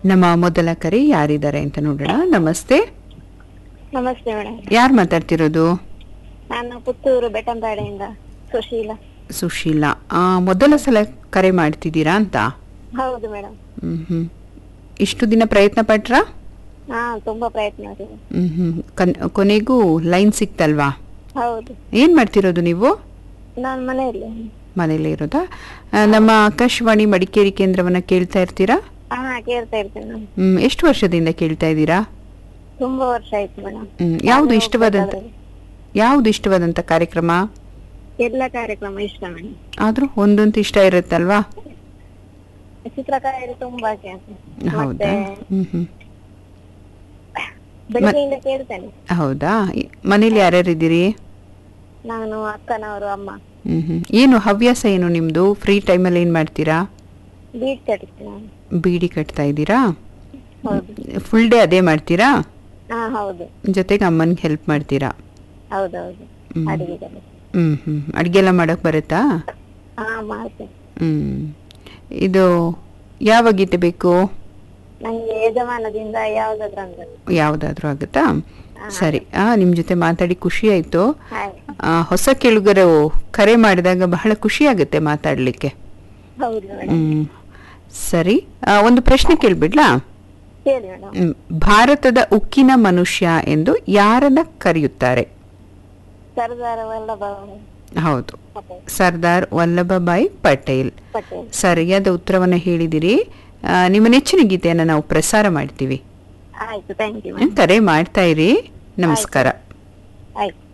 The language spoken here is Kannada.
ನಮ್ಮ ಮೊದಲ ಕರೆ ಯಾರಿದ್ದಾರೆ ಅಂತ ನೋಡೋಣ ನಮಸ್ತೆ ನಮಸ್ತೆ ಮೇಡಮ್ ಯಾರು ಮಾತಾಡ್ತಿರೋದು ನಾನು ಪುತ್ತೂರು ಬೆಟ್ಟಂಪಾಡೆಯಿಂದ ಸುಶೀಲ ಸುಶೀಲಾ ಆ, ಮೊದಲ ಸಲ ಕರೆ ಮಾಡ್ತಿದ್ದೀರಾ ಅಂತ ಹೌದು ಮೇಡಮ್ ಹ್ಮ್ ಹ್ಮ್ ಇಷ್ಟು ದಿನ ಪ್ರಯತ್ನ ಪಟ್ರಾ ಹಾ ತುಂಬಾ ಪ್ರಯತ್ನ ಮಾಡಿದೆ ಹ್ಮ್ ಹ್ಮ್ ಕನ್- ಕೊನೆಗೂ ಲೈನ್ ಸಿಕ್ತಲ್ವಾ ಹೌದು ಏನ್ ಮಾಡ್ತಿರೋದು ನೀವು ನಾನು ಮನೆಯಲ್ಲಿ ಮನೇಲಿ ಇರೋದಾ ಆ, ನಮ್ಮ ಆಕಾಶವಾಣಿ ಮಡಿಕೇರಿ ಕೇಂದ್ರವನ್ನ ಕೇಳ್ತಾ ಇರ್ತೀರಾ ಹಾ ಕೇಳ್ತಾ ಇರ್ತೇನೆ ನಾನು ಹ್ಮ್ ಎಷ್ಟು ವರ್ಷದಿಂದ ಕೇಳ್ತಾ ಇದ್ದೀರಾ ತುಂಬಾ ವರ್ಷ ಆಯ್ತು ಮೇಡಮ್ ಹ್ಮ್ ಯಾವ್ದು ಇಷ್ಟವಾದಂತ ಯಾವ್ದು ಇಷ್ಟವಾದಂತ ಕಾರ್ಯಕ್ರಮ ಎಲ್ಲ ಕಾರ್ಯಕ್ರಮ ಇಷ್ಟ ಮೇಡಮ್ ಆದ್ರೂ ಒಂದೊಂದು ಇಷ್ಟ ಇರುತ್ತಲ್ವಾ ಚಿತ್ರಕಾರಿ ತುಂಬಾ ಕೇಳ್ತೆ ಹೌದಾ ಮತ್ತೆ ಹ್ಮ್ ಹ್ಮ್ ಬೆಳಗ್ಗೆಯಿಂದ ಕೇಳ್ತೇನೆ ಹೌದಾ ಈ- ಮನೇಲಿ ಯಾರ್ಯಾರು ಇದ್ದೀರಿ ನಾನು ಅಕ್ಕನವರು ಅಮ್ಮ ಹ್ಮ್ ಹ್ಮ್ ಏನು ಹವ್ಯಾಸ ಏನು ನಿಮ್ದು ಫ್ರೀ ಟೈಮಲ್ಲಿ ಏನ್ ಮಾಡ್ತೀರಾ ಬೀಟ್ ಕಟ್ತೀನಿ ನಾನು ಬೀಡಿ ಕಟ್ತಾ ಇದ್ದೀರಾ ಹೌದು ಫುಲ್ ಡೇ ಅದೇ ಮಾಡ್ತೀರಾ ಹಾ ಹೌದು ಜೊತೆಗೆ ಅಮ್ಮನ್ಗೆ ಹೆಲ್ಪ್ ಮಾಡ್ತೀರಾ ಹೌದೌದು ಹ್ಮ್. ಅಡಿಗೆ ಕೆಲಸ. ಹ್ಮ್ ಹ್ಮ್ ಅಡ್ಗೆ ಎಲ್ಲ ಮಾಡಕ್ ಬರುತ್ತಾ ಹಾ ಮಾಡ್ತೇನೆ ಹ್ಮ್ ಇದು ಯಾವ ಗೀತೆ ಬೇಕು ನಂಗೆ ಯಜಮಾನದಿಂದ ಯಾವ್ದಾದ್ರು ಅಂದ್ರೆ ಯಾವ್ದಾದ್ರೂ ಆಗುತ್ತಾ ಸರಿ ಆ ನಿಮ್ ಜೊತೆ ಮಾತಾಡಿ ಖುಷಿ ಆಯ್ತು ಹಾಯ್ ಆ, ಹೊಸ ಕೆಳುಗರು ಕರೆ ಮಾಡಿದಾಗ ಬಹಳ ಖುಷಿ ಆಗುತ್ತೆ ಮಾತಾಡ್ಲಿಕ್ಕೆ ಹೌದು ಮೇಡಮ್ ಹ್ಮ್ ಸರಿ ಆ, ಒಂದು ಪ್ರಶ್ನೆ ಕೇಳ್ಬಿಡ್ಲಾ ಹೇಳಿ ಮೇಡಮ್ ಹ್ಮ್. ಭಾರತದ ಉಕ್ಕಿನ ಮನುಷ್ಯ ಎಂದು ಯಾರನ್ನ ಕರೆಯುತ್ತಾರೆ ಸರ್ದಾರ ವಲ್ಲಭ ಹೌದು ಪಟೇಲ್ ಸರ್ದಾರ್ ವಲ್ಲಭಭಾಯ್ ಪಟೇಲ್ ಪಟೇಲ್ ಸರಿಯಾದ ಉತ್ತರವನ್ನ ಹೇಳಿದಿರಿ ಆ, ನಿಮ್ಮ ನೆಚ್ಚಿನ ಗೀತೆಯನ್ನ ನಾವು ಪ್ರಸಾರ ಮಾಡ್ತೀವಿ ಆಯ್ತು ಥ್ಯಾಂಕ್ ಯು ಕರೆ ಮಾಡ್ತಾ ಇರಿ ನಮಸ್ಕಾರ ಆಯ್ತು